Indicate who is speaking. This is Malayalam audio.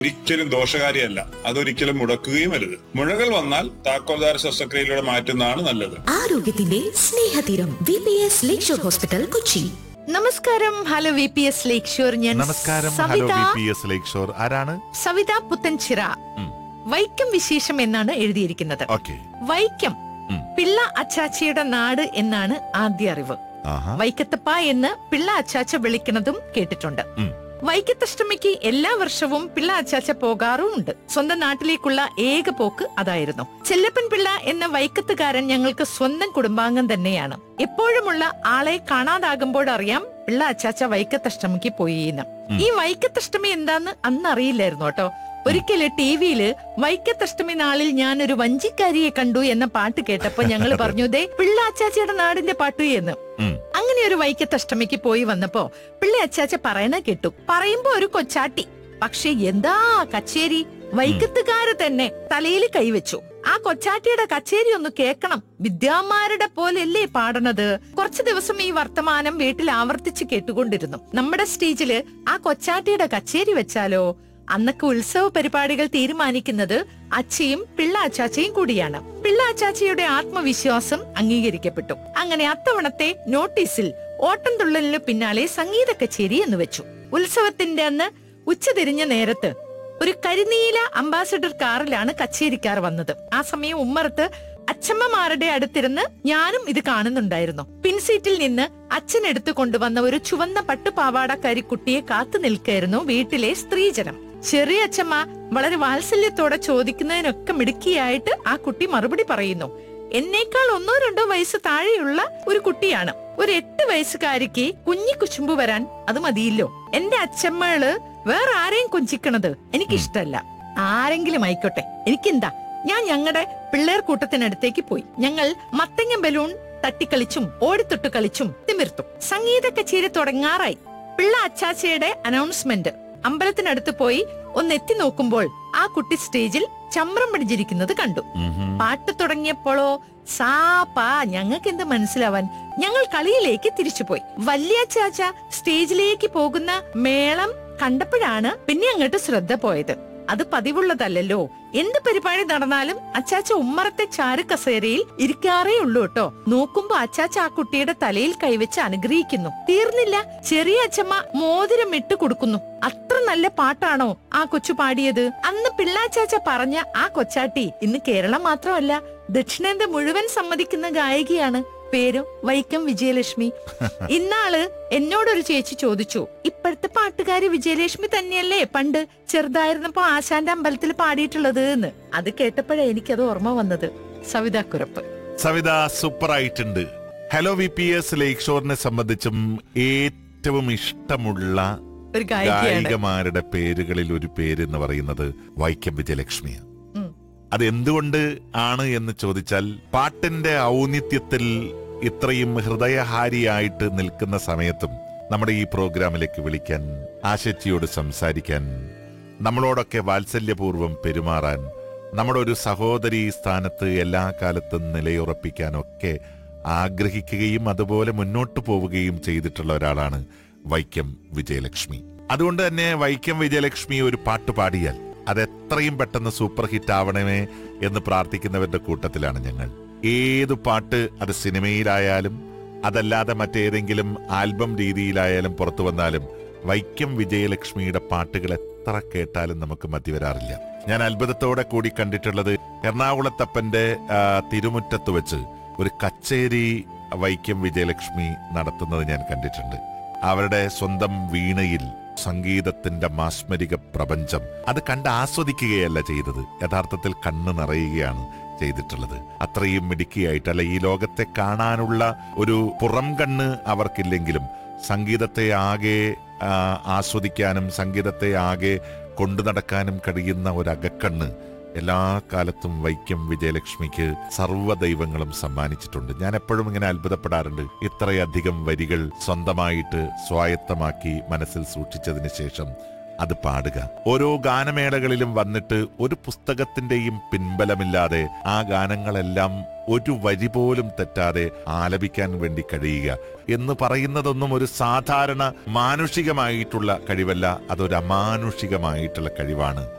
Speaker 1: ഒരിക്കലും ദോഷകാരിയല്ല അതൊരിക്കലും മുടക്കുകയും അരുത് മുഴകൾ വന്നാൽ താക്കോൽദാര ശസ്ത്രക്രിയയിലൂടെ മാറ്റുന്നതാണ് നല്ലത്
Speaker 2: ആരോഗ്യത്തിന്റെ സ്നേഹതീരം V P S lakeshore hospital Kochi
Speaker 3: നമസ്കാരം hello V P S lake shore ഞാൻ
Speaker 4: നമസ്കാരം hello
Speaker 3: Savitha
Speaker 4: B P S lake shore ആരാണ്
Speaker 3: സവിത പുത്തൻചിറ
Speaker 4: ഉം.
Speaker 3: വൈക്കം വിശേഷം എന്നാണ് എഴുതിയിരിക്കുന്നത്
Speaker 4: ഓക്കെ
Speaker 3: വൈക്കം
Speaker 4: ഉം.
Speaker 3: പിള്ള അച്ചാച്ചിയുടെ നാട് എന്നാണ് ആദ്യ അറിവ്
Speaker 4: ആഹാ
Speaker 3: വൈക്കത്തപ്പ എന്ന് പിള്ള അച്ചാച്ച വിളിക്കുന്നതും കേട്ടിട്ടുണ്ട്
Speaker 4: ഉം.
Speaker 3: വൈക്കത്തഷ്ടമിക്ക് എല്ലാ വർഷവും പിള്ള അച്ചാച്ച പോകാറുമുണ്ട് സ്വന്തം നാട്ടിലേക്കുള്ള ഏക പോക്ക് അതായിരുന്നു ചെല്ലപ്പൻ പിള്ള എന്ന വൈക്കത്തുകാരൻ ഞങ്ങൾക്ക് സ്വന്തം കുടുംബാംഗം തന്നെയാണ് എപ്പോഴുമുള്ള ആളെ കാണാതാകുമ്പോഴറിയാം പിള്ള അച്ചാച്ച വൈക്കത്തഷ്ടമിക്ക് പോയി എന്ന് ഈ വൈക്കത്തഷ്ടമി എന്താന്ന് അന്ന് അറിയില്ലായിരുന്നു കേട്ടോ ഒരിക്കല് ടിവിയില് വൈക്കത്തഷ്ടമി നാളിൽ ഞാൻ ഒരു വഞ്ചിക്കാരിയെ കണ്ടു എന്ന പാട്ട് കേട്ടപ്പോ ഞങ്ങൾ പറഞ്ഞു ദേ പിള്ള അച്ചാച്ചിയുടെ നാടിന്റെ പാട്ട് എന്ന്
Speaker 4: ഉം.
Speaker 3: അങ്ങനെ ഒരു വൈക്കത്തഷ്ടമിക്ക് പോയി വന്നപ്പോ പിള്ളി അച്ചാച്ച പറയണ കേട്ടു പറയുമ്പോ ഒരു കൊച്ചാട്ടി പക്ഷെ എന്താ കച്ചേരി വൈക്കത്തുകാര് തന്നെ തലയിൽ കൈവച്ചു ആ കൊച്ചാട്ടിയുടെ കച്ചേരി ഒന്ന് കേക്കണം വിദ്യാമാരുടെ പോലെയല്ലേ പാടണത് കുറച്ചു ദിവസം ഈ വർത്തമാനം വീട്ടിൽ ആവർത്തിച്ച് കേട്ടുകൊണ്ടിരുന്നു നമ്മുടെ സ്റ്റേജില് ആ കൊച്ചാട്ടിയുടെ കച്ചേരി വെച്ചാലോ അന്നൊക്കെ ഉത്സവ പരിപാടികൾ തീരുമാനിക്കുന്നത് അച്ചയും പിള്ള അച്ചാച്ചയും കൂടിയാണ് പിള്ള അച്ചാച്ചയുടെ ആത്മവിശ്വാസം അംഗീകരിക്കപ്പെട്ടു അങ്ങനെ അത്തവണത്തെ നോട്ടീസിൽ ഓട്ടം തുള്ളലിന് പിന്നാലെ സംഗീത കച്ചേരി എന്ന് വെച്ചു ഉത്സവത്തിന്റെ അന്ന് ഉച്ചതിരിഞ്ഞ നേരത്ത് ഒരു കരിനീല അംബാസഡർ കാറിലാണ് കച്ചേരിക്കാർ വന്നത് ആ സമയം ഉമ്മറത്ത് അച്ഛമ്മമാരുടെ അടുത്തിരുന്ന് ഞാനും ഇത് കാണുന്നുണ്ടായിരുന്നു പിൻസീറ്റിൽ നിന്ന് അച്ഛൻ എടുത്തു കൊണ്ടുവന്ന ഒരു ചുവന്ന പട്ടുപാവാടക്കാരി കുട്ടിയെ കാത്തു നിൽക്കായിരുന്നു വീട്ടിലെ സ്ത്രീജനം ചെറിയ അച്ഛമ്മ വളരെ വാത്സല്യത്തോടെ ചോദിക്കുന്നതിനൊക്കെ മിടുക്കിയായിട്ട് ആ കുട്ടി മറുപടി പറയുന്നു എന്നേക്കാൾ ഒന്നോ രണ്ടോ വയസ്സ് താഴെയുള്ള ഒരു കുട്ടിയാണ് ഒരു എട്ട് വയസ്സുകാരിക്ക് കുഞ്ഞി കുശുമ്പ് വരാൻ അത് മതിയില്ലോ എന്റെ അച്ഛമ്മകള് വേറെ ആരെയും കൊഞ്ചിക്കണത് എനിക്കിഷ്ടല്ല ആരെങ്കിലും ആയിക്കോട്ടെ എനിക്കെന്താ ഞാൻ ഞങ്ങളുടെ പിള്ളേർ കൂട്ടത്തിനടുത്തേക്ക് പോയി ഞങ്ങൾ മത്തങ്ങ ബലൂൺ തട്ടിക്കളിച്ചും ഓടിത്തൊട്ട് കളിച്ചും തിമിർത്തു സംഗീത കച്ചേരി തുടങ്ങാറായി പിള്ള അച്ചാച്ചയുടെ അനൗൺസ്മെന്റ് അമ്പലത്തിനടുത്ത് പോയി ഒന്ന് എത്തി നോക്കുമ്പോൾ ആ കുട്ടി സ്റ്റേജിൽ ചമ്രം പിടിച്ചിരിക്കുന്നത് കണ്ടു
Speaker 4: ഉം.
Speaker 3: പാട്ട് തുടങ്ങിയപ്പോഴോ സാപ്പാ ഞങ്ങൾക്ക് എന്ത് മനസ്സിലാവാൻ ഞങ്ങൾ കളിയിലേക്ക് തിരിച്ചുപോയി വലിയ ചാച്ച സ്റ്റേജിലേക്ക് പോകുന്ന മേളം കണ്ടപ്പോഴാണ് പിന്നെ അങ്ങോട്ട് ശ്രദ്ധ പോയത് അത് പതിവുള്ളതല്ലല്ലോ എന്ത് പരിപാടി നടന്നാലും അച്ചാച്ച ഉമ്മറത്തെ ചാരു കസേരയിൽ ഇരിക്കാറേ ഉള്ളൂ കേട്ടോ നോക്കുമ്പോ അച്ചാച്ച ആ കുട്ടിയുടെ തലയിൽ കൈവച്ച് അനുഗ്രഹിക്കുന്നു തീർന്നില്ല ചെറിയ അച്ഛമ്മ മോതിരം ഇട്ട് കൊടുക്കുന്നു അത്ര നല്ല പാട്ടാണോ ആ കൊച്ചു പാടിയത് അന്ന് പിള്ളാച്ചാച്ച പറഞ്ഞ ആ കൊച്ചാട്ടി ഇന്ന് കേരളം മാത്രമല്ല ദക്ഷിണേന്ത്യ മുഴുവൻ സമ്മതിക്കുന്ന ഗായികയാണ് പേരും വൈക്കം വിജയലക്ഷ്മി ഇന്നാള് എന്നോടൊരു ചേച്ചി ചോദിച്ചു ഇപ്പോഴത്തെ പാട്ടുകാരി വിജയലക്ഷ്മി തന്നെയല്ലേ പണ്ട് ചെറുതായിരുന്നപ്പോ ആശാന്റെ അമ്പലത്തിൽ പാടിയിട്ടുള്ളത് എന്ന് അത് കേട്ടപ്പോഴേ എനിക്കത് ഓർമ്മ വന്നത് സവിതാക്കുറപ്പ്
Speaker 4: സവിത സൂപ്പർ ആയിട്ടുണ്ട് hello V P S lake ഷോറിനെ സംബന്ധിച്ചും ഏറ്റവും ഇഷ്ടമുള്ള
Speaker 3: ഒരു ഗായികയാണ്
Speaker 4: ഗായികമാരുടെ പേരുകളിൽ ഒരു പേര് എന്ന് പറയുന്നത് വൈക്കം വിജയലക്ഷ്മിയാണ്
Speaker 3: ഉം.
Speaker 4: അത് എന്തുകൊണ്ട് ആണ് എന്ന് ചോദിച്ചാൽ പാട്ടിന്റെ ഔന്നിത്യത്തിൽ ഇത്രയും ഹൃദയഹാരിയായിട്ട് നിൽക്കുന്ന സമയത്തും നമ്മുടെ ഈ പ്രോഗ്രാമിലേക്ക് വിളിക്കാൻ ആശച്ചിയോട് സംസാരിക്കാൻ നമ്മളോടൊക്കെ വാത്സല്യപൂർവ്വം പെരുമാറാൻ നമ്മുടെ ഒരു സഹോദരി സ്ഥാനത്ത് എല്ലാ കാലത്തും നിലയുറപ്പിക്കാനൊക്കെ ആഗ്രഹിക്കുകയും അതുപോലെ മുന്നോട്ട് പോവുകയും ചെയ്തിട്ടുള്ള ഒരാളാണ് വൈക്കം വിജയലക്ഷ്മി അതുകൊണ്ട് തന്നെ വൈക്കം വിജയലക്ഷ്മി ഒരു പാട്ട് പാടിയാൽ അത് എത്രയും പെട്ടെന്ന് സൂപ്പർ ഹിറ്റ് ആവണമേ എന്ന് പ്രാർത്ഥിക്കുന്നവരുടെ കൂട്ടത്തിലാണ് ഞങ്ങൾ ഏതു പാട്ട് അത് സിനിമയിലായാലും അതല്ലാതെ മറ്റേതെങ്കിലും ആൽബം രീതിയിലായാലും പുറത്തു വന്നാലും വൈക്കം വിജയലക്ഷ്മിയുടെ പാട്ടുകൾ എത്ര കേട്ടാലും നമുക്ക് മതി വരാറില്ല ഞാൻ അത്ഭുതത്തോടെ കൂടി കണ്ടിട്ടുള്ളത് എറണാകുളത്തപ്പന്റെ ആ, തിരുമുറ്റത്ത് വെച്ച് ഒരു കച്ചേരി വൈക്കം വിജയലക്ഷ്മി നടത്തുന്നത് ഞാൻ കണ്ടിട്ടുണ്ട് അവരുടെ സ്വന്തം വീണയിൽ സംഗീതത്തിന്റെ മാസ്മരിക പ്രപഞ്ചം അത് കണ്ട് ആസ്വദിക്കുകയല്ല ചെയ്തത് യഥാർത്ഥത്തിൽ കണ്ണ് നിറയുകയാണ് ചെയ്തിട്ടുള്ളത് അത്രയും മിടുക്കിയായിട്ട് അല്ല ഈ ലോകത്തെ കാണാനുള്ള ഒരു പുറം കണ്ണ് അവർക്കില്ലെങ്കിലും സംഗീതത്തെ ആകെ ആ, ആസ്വദിക്കാനും സംഗീതത്തെ ആകെ കൊണ്ടു നടക്കാനും കഴിയുന്ന ഒരു അകക്കണ്ണ് എല്ലാ കാലത്തും വൈക്കം വിജയലക്ഷ്മിക്ക് സർവ്വ ദൈവങ്ങളും സമ്മാനിച്ചിട്ടുണ്ട് ഞാൻ എപ്പോഴും ഇങ്ങനെ അത്ഭുതപ്പെടാറുണ്ട് ഇത്രയധികം വരികൾ സ്വന്തമായിട്ട് സ്വായത്തമാക്കി മനസ്സിൽ സൂക്ഷിച്ചതിന് ശേഷം അത് പാടുക ഓരോ ഗാനമേളകളിലും വന്നിട്ട് ഒരു പുസ്തകത്തിന്റെയും പിൻബലമില്ലാതെ ആ ഗാനങ്ങളെല്ലാം ഒരു വരി പോലും തെറ്റാതെ ആലപിക്കാൻ വേണ്ടി കഴിയുക എന്ന് പറയുന്നതൊന്നും ഒരു സാധാരണ മാനുഷികമായിട്ടുള്ള കഴിവല്ല അതൊരു അമാനുഷികമായിട്ടുള്ള കഴിവാണ്